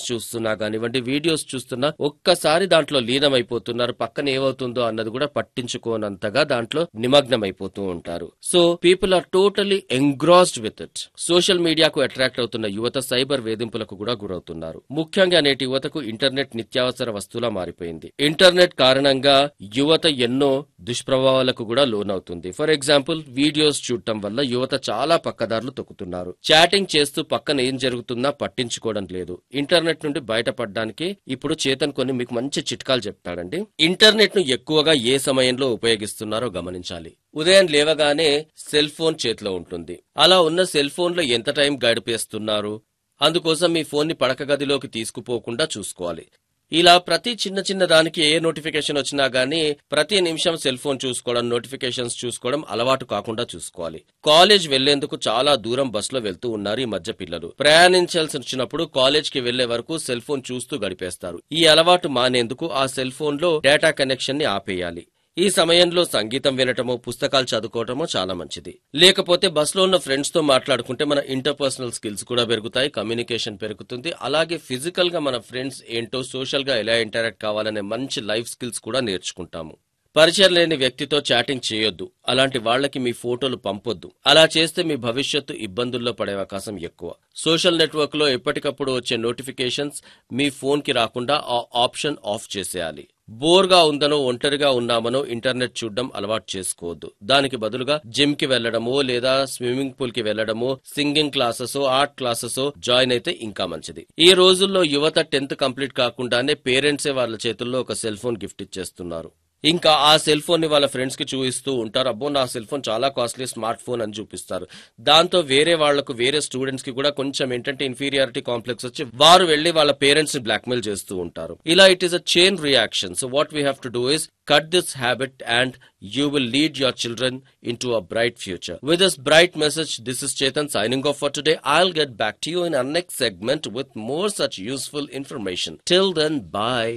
చూస్తున్నా కానివ్వండి వీడియోస్ చూస్తున్నా ఒక్కసారి దాంట్లో లీనమైపోతున్నారు పక్కన ఏమవుతుందో అన్నది కూడా పట్టించుకోనంతగా దాంట్లో నిమగ్నమైపోతూ ఉంటారు so people are totally engrossed with it social మీడియాకు అట్రాక్ట్ అవుతున్న యువత సైబర్ వేధింపులకు కూడా గురవుతున్నారు ముఖ్యంగా నేటి యువతకు ఇంటర్నెట్ నిత్యావసర వస్తువులా మారిపోయింది ఇంటర్నెట్ కారణంగా యువత ఎన్నో దుష్ప్రభావాలకు కూడా లోనవుతుంది ఫర్ ఎగ్జాంపుల్ వీడియోస్ చూడటం వల్ల యువత చాలా పక్కదారులు తొక్కుతున్నారు చాటింగ్ చేస్తూ పక్కన ఏం జరుగుతున్నా పట్టించుకోవడం లేదు ఇంటర్నెట్ నుండి బయటపడడానికి ఇప్పుడు చేతన్ కొన్ని మీకు మంచి చిట్కాలు చెప్తాడండి ఇంటర్నెట్ ను ఎక్కువగా ఏ సమయంలో ఉపయోగిస్తున్నారో గమనించాలి ఉదయం లేవగానే సెల్ ఫోన్ చేతిలో ఉంటుంది అలా ఉన్న సెల్ ఫోన్ లో ఎంత టైం గడిపేస్తున్నారు అందుకోసం మీ ఫోన్ ని పడక గదిలోకి తీసుకుపోకుండా చూసుకోవాలి ఇలా ప్రతి చిన్న చిన్న దానికి ఏ నోటిఫికేషన్ వచ్చినా గానీ ప్రతి నిమిషం సెల్ ఫోన్ చూసుకోవడం నోటిఫికేషన్స్ చూసుకోవడం అలవాటు కాకుండా చూసుకోవాలి కాలేజ్ వెళ్లేందుకు చాలా దూరం బస్సులో వెళ్తూ ఉన్నారు ఈ మధ్య పిల్లలు ప్రయాణించాల్సి వచ్చినప్పుడు కాలేజ్ కి వెళ్లే వరకు సెల్ ఫోన్ చూస్తూ గడిపేస్తారు ఈ అలవాటు మానేందుకు ఆ సెల్ ఫోన్ లో డేటా కనెక్షన్ ని ఆపేయాలి ఈ సమయంలో సంగీతం వినటమో పుస్తకాలు చదువుకోవటమో చాలా మంచిది లేకపోతే బస్సులో ఉన్న ఫ్రెండ్స్ తో మాట్లాడుకుంటే మన ఇంటర్పర్సనల్ స్కిల్స్ కూడా పెరుగుతాయి కమ్యూనికేషన్ పెరుగుతుంది అలాగే ఫిజికల్ గా మన ఫ్రెండ్స్ ఏంటో సోషల్ గా ఎలా ఇంటరాక్ట్ కావాలనే మంచి లైఫ్ స్కిల్స్ కూడా నేర్చుకుంటాము పరిచయం లేని వ్యక్తితో చాటింగ్ చేయొద్దు అలాంటి వాళ్ళకి మీ ఫోటోలు పంపొద్దు అలా చేస్తే మీ భవిష్యత్తు ఇబ్బందుల్లో పడే అవకాశం ఎక్కువ సోషల్ నెట్వర్క్ లో ఎప్పటికప్పుడు వచ్చే నోటిఫికేషన్స్ మీ ఫోన్ కి రాకుండా ఆ ఆప్షన్ ఆఫ్ చేసేయాలి బోర్గా ఉందనో ఒంటరిగా ఉన్నామనో ఇంటర్నెట్ చూడడం అలవాటు చేసుకోవద్దు దానికి బదులుగా జిమ్ కి వెళ్లడమో లేదా స్విమ్మింగ్ పూల్ కి వెళ్లడమో singing classes art classes join అయితే ఇంకా మంచిది ఈ రోజుల్లో యువత టెన్త్ కంప్లీట్ కాకుండానే పేరెంట్సే వాళ్ళ చేతుల్లో ఒక సెల్ ఫోన్ గిఫ్ట్ ఇచ్చేస్తున్నారు ఇంకా ఆ సెల్ ఫోన్ ని వాళ్ళ ఫ్రెండ్స్ కి చూపిస్తూ ఉంటారు అబ్బో నా సెల్ ఫోన్ చాలా కాస్ట్లీ స్మార్ట్ ఫోన్ అని చూపిస్తారు దాంతో వేరే వాళ్లకు వేరే స్టూడెంట్స్ కి కూడా కొంచెం ఏంటంటే ఇన్ఫీరియారిటీ కాంప్లెక్స్ వచ్చి వారు వెళ్లి వాళ్ళ పేరెంట్స్ ని బ్లాక్మెయిల్ చేస్తూ ఉంటారు ఇలా it is a chain reaction so what we have to do is cut this habit and you will lead your children into a bright future. With this bright message, this is Chetan signing off for today. I'll get back to you in our next segment with more such useful information. Till then, bye.